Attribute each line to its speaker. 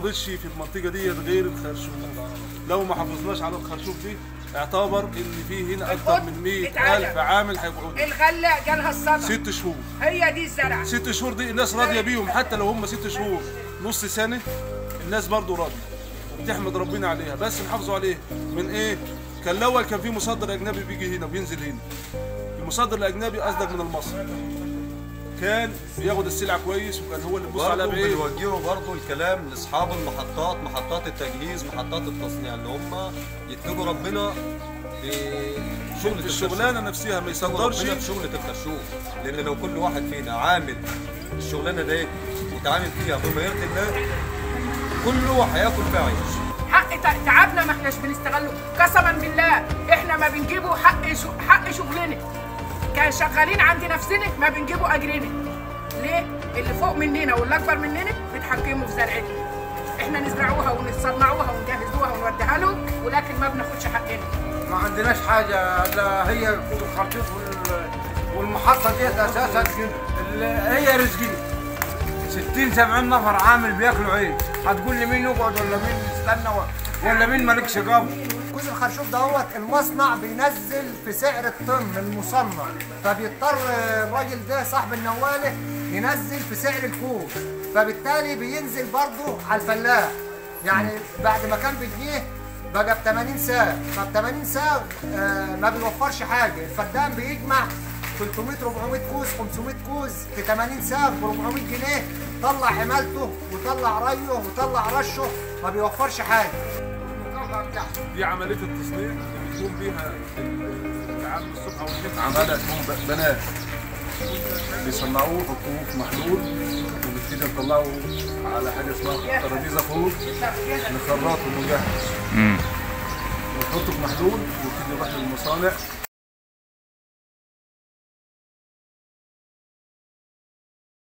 Speaker 1: حصلتش في المنطقه دي غير الخرشوف لو ما حافظناش على الخرشوف دي اعتبر ان في هنا اكتر من 100 الف عامل هيقعدوا
Speaker 2: الغله جالها الصدى
Speaker 1: ست شهور
Speaker 2: هي دي الزرعه
Speaker 1: ست شهور دي الناس راضيه بيهم حتى لو هم ست شهور نص سنه الناس برضو راضيه وبتحمد ربنا عليها بس نحافظوا عليها من ايه كان الاول كان في مصدر اجنبي بيجي هنا وبينزل هنا المصدر الاجنبي قصدك من المصري كان بياخد السلعه كويس وكان هو اللي بيبص عليها
Speaker 3: برضه
Speaker 1: بعيد
Speaker 3: بنوجهه برضه الكلام لاصحاب المحطات محطات التجهيز محطات التصنيع اللي هم يتقوا ربنا في شغلة
Speaker 1: في الشغلانه نفسها ما
Speaker 3: يتقوا
Speaker 1: يصدرش
Speaker 3: ربنا في شغلة الخرشوف لان لو كل واحد فينا عامل الشغلانه دي وتعامل فيها بما يرضي الله كله هياكل فيها عيش
Speaker 2: حق تع- تعبنا ما احناش بنستغله قسما بالله احنا ما بنجيبوا حق شو حق شغلنا كان شغالين عند نفسنا ما بنجيبوا اجرنا ليه اللي فوق مننا واللي اكبر مننا بيتحكموا في زرعتنا احنا نزرعوها ونصنعوها ونجهزوها ونوديها لهم ولكن ما بناخدش حقنا
Speaker 4: ما عندناش حاجة إلا هي الخرطوف وال- والمحطة ديت أساسا ال- هي رزقنا 60 70 نفر عامل بياكلوا عيش هتقول لي مين يقعد ولا مين يستنى و- ولا مين مالكش قبل
Speaker 5: كوز الخرشوف دوت المصنع بينزل في سعر الطن المصنع فبيضطر الراجل ده صاحب النواله ينزل في سعر الكوز فبالتالي بينزل برضه على الفلاح يعني بعد ما كان بجنيه بقى ب 80 ساغ فب 80 ساغ آه ما بيوفرش حاجه الفدان بيجمع 300 400 كوز 500 كوز في 80 ساغ ب 400 جنيه طلع حمالته وطلع ريه وطلع رشه ما بيوفرش حاجه
Speaker 1: دي عمليه التصنيع اللي بيقوم بيها العامل الصبح والليل
Speaker 6: عمالة تكون بنات بيصنعوه يحطوه في محلول وبنبتدي نطلعه على حاجه اسمها ترابيزه فوق نخرطه مجهز ونحطه في محلول ونبتدي نروح للمصانع